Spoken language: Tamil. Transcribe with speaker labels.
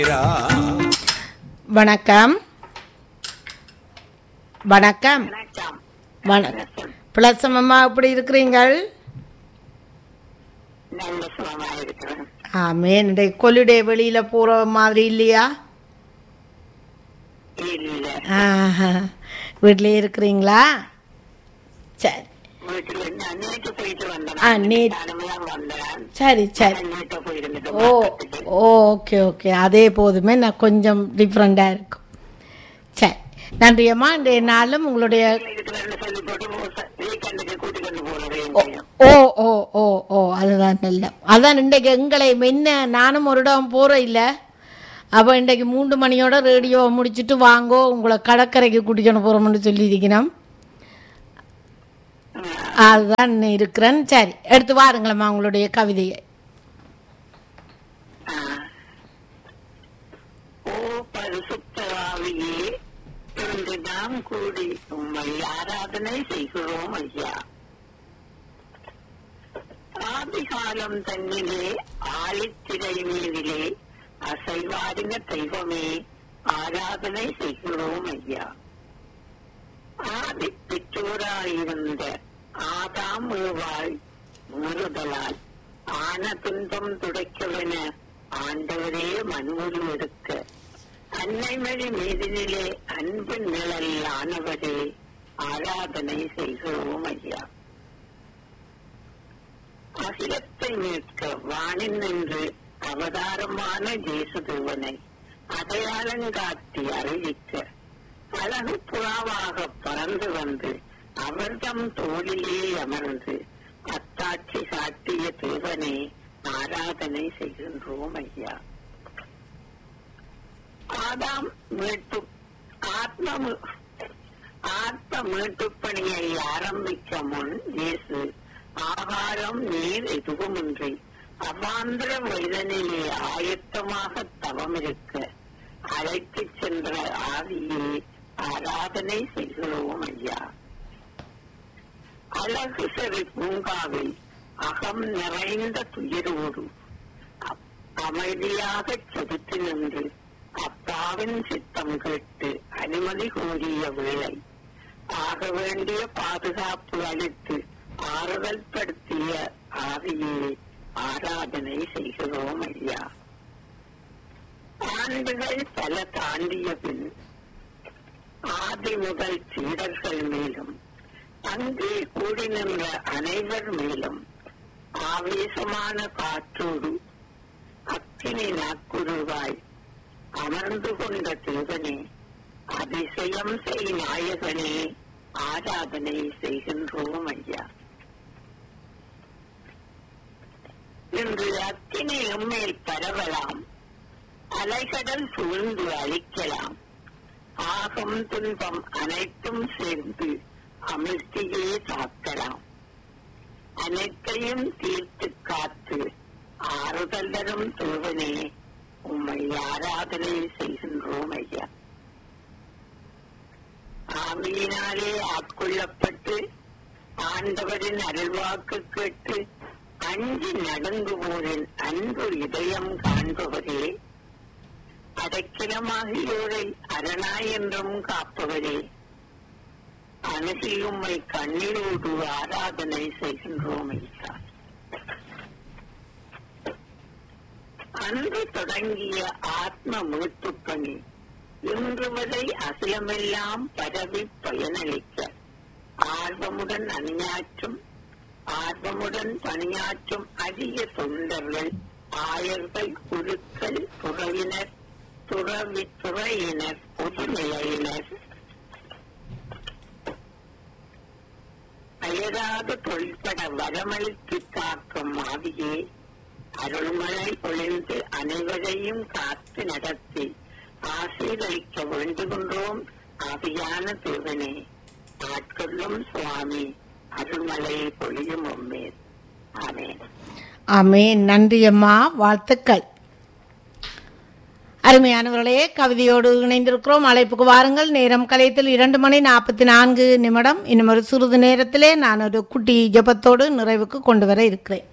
Speaker 1: வணக்கம் வணக்கம்
Speaker 2: வணக்கம்
Speaker 1: வணக்கம் பிளசம் அம்மா எப்படி இருக்கிறீங்கள்
Speaker 2: நல்ல சுகமா இருக்கிறேன்
Speaker 1: ஆமே இன்றைக்கு கொல்லுடே வெளியில போற மாதிரி இல்லையா
Speaker 2: இல்ல
Speaker 1: ஆஹா. வீட்டிலே இருக்கிறீங்களா சரி
Speaker 2: வீட்டுல நான் நேற்று போயிட்டு வந்தேன்
Speaker 1: ஆ, நேத்து.
Speaker 2: நானும் வந்தேன்
Speaker 1: சரி சரி
Speaker 2: நேற்று போயிருந்துட்டு
Speaker 1: ஓ ஓகே ஓகே அதே போதுமே நான் கொஞ்சம் டிஃப்ரெண்டாக இருக்கும் சரி நன்றி அம்மா இன்றைய நாளும் உங்களுடைய
Speaker 2: இருக்கிறேன்னு சொல்லி போட்டு வீக்கெண்டுக்கு கூட்டிக் கொண்டு போறது
Speaker 1: ஓ ஓ ஓ ஓ அதுதான் நல்ல அதான் இன்றைக்கு எங்களை முன்ன நானும் ஒரு இடம் போகிறோம் இல்லை அப்போ இன்றைக்கு மூன்று மணியோட ரேடியோ முடிச்சுட்டு வாங்கோ உங்களை கடற்கரைக்கு கூட்டிக்கொண்டு போகிறோம்னு சொல்லியிருக்கிறோம் அதுதான் இருக்கிறேன் சரி எடுத்து வாருங்களம்மா உங்களுடைய கவிதையை
Speaker 2: ஓ பரிசுத்தவாவியே இன்று நாம் கூடி உம்மை ஆராதனை செய்கிறோம் ஐயா ஆதிகாலம் தன்னிலே ஆழித்திரை மீதிலே அசைவாடின தெய்வமே ஆராதனை செய்கிறோம் ஐயா ஆதி பெற்றோராயிருந்த ஆதாம் ஏவாள் மீறுதலால் ஆன துன்பம் துடைக்கவென ஆண்டவரே மனுவுரு எடுக்க அன்னைமொழி மீதினிலே அன்பு நிழல் ஆனவரே ஆராதனை செய்கிறோம் ஐயா அகிலத்தை மீட்க வானில் நின்று அவதாரமான தேசதேவனை அடையாளங்காட்டி அறிவிக்க அழகு புறாவாக பறந்து வந்து அவர்தம் தோளிலே அமர்ந்து அத்தாட்சி சாட்டிய தேவனே ஆராதனை செய்கின்றோம் ஐயா ஆதாம் மீட்டு ஆத்ம மீ- ஆத்ம மீட்டுப் பணியை ஆரம்பிக்க முன் இயேசு ஆகாரம் நீர் எதுவுமின்றி அவாந்திர வயதனிலே ஆயத்தமாக தவம் இருக்க அழைத்துச் சென்ற ஆவியே ஆராதனை செய்கிறோம் ஐயா அழகு செறி பூங்காவில் அகம் நிறைந்த துயரோடு அ- அமைதியாகச் செதுத்து நின்று அப்பாவின் சித்தம் கேட்டு அனுமதி கோரிய வேளை ஆக வேண்டிய பாதுகாப்பு அளித்து ஆறுதல் படுத்திய ஆவியே ஆராதனை செய்கிறோம் ஐயா ஆண்டுகள் பல தாண்டிய பின் ஆதி முதல் சீடர்கள் மேலும் அங்கே கூடி நின்ற அனைவர் மேலும் ஆவேசமான காற்றோடு அக்கினி நாக்குருவாய் அமர்ந்து கொண்ட தேவனே அதிசயம் செய் நாயகனே ஆராதனை செய்கின்றோம் ஐயா இன்று அக்கினி எம்மேல் பரவலாம் அலைகடல் சூழ்ந்து அழிக்கலாம் ஆகம் துன்பம் அனைத்தும் சேர்ந்து அமிர்தியே தாக்கலாம் அனைத்தையும் தீர்த்து காத்து ஆறுதல் தரும் தேவனே உம்மை ஆராதனை செய்கின்றோம் ஐயா ஆவியினாலே ஆட்கொள்ளப்பட்டு ஆண்டவரின் அருள்வாக்கு கேட்டு அஞ்சு நடுங்குவோரின் அன்பு இதயம் காண்பவரே அடைக்கலமாகியோரை அரணாய் என்றும் காப்பவரே அணுகி உம்மை கண்ணீரோடு ஆராதனை செய்கின்றோம் ஐயா அன்று தொடங்கிய ஆத்ம மீட்புப் பணி இன்று வரை அகிலமெல்லாம் பரவி பயனளிக்க ஆர்வமுடன் அணியாற்றும் ஆர்வமுடன் பணியாற்றும் அரிய தொண்டர்கள் ஆயர்கள் குருக்கள் துறவினர் துறவி துறையினர் பொதுநிலையினர் அயராத தொழிற்பட வரமளித்து காக்கும் ஆவியே அருள்மழை பொழிந்து அனைவரையும் காத்து நடத்தி ஆசீர்வதிக்க வேண்டுகின்றோம் ஆவியான தேவனே ஆட்கொள்ளும் சுவாமி அருள்மலையை பொழியும் உம்மேல் ஆமென்
Speaker 1: ஆமே நன்றி அம்மா வாழ்த்துக்கள் அருமையானவர்களே கவிதையோடு இணைந்திருக்கிறோம் அழைப்புக்கு வாருங்கள் நேரம் கலையத்தில் இரண்டு மணி நாற்பத்தி நான்கு நிமிடம் இன்னும் ஒரு சிறிது நேரத்திலே நான் ஒரு குட்டி ஜெபத்தோடு நிறைவுக்கு கொண்டு வர இருக்கிறேன்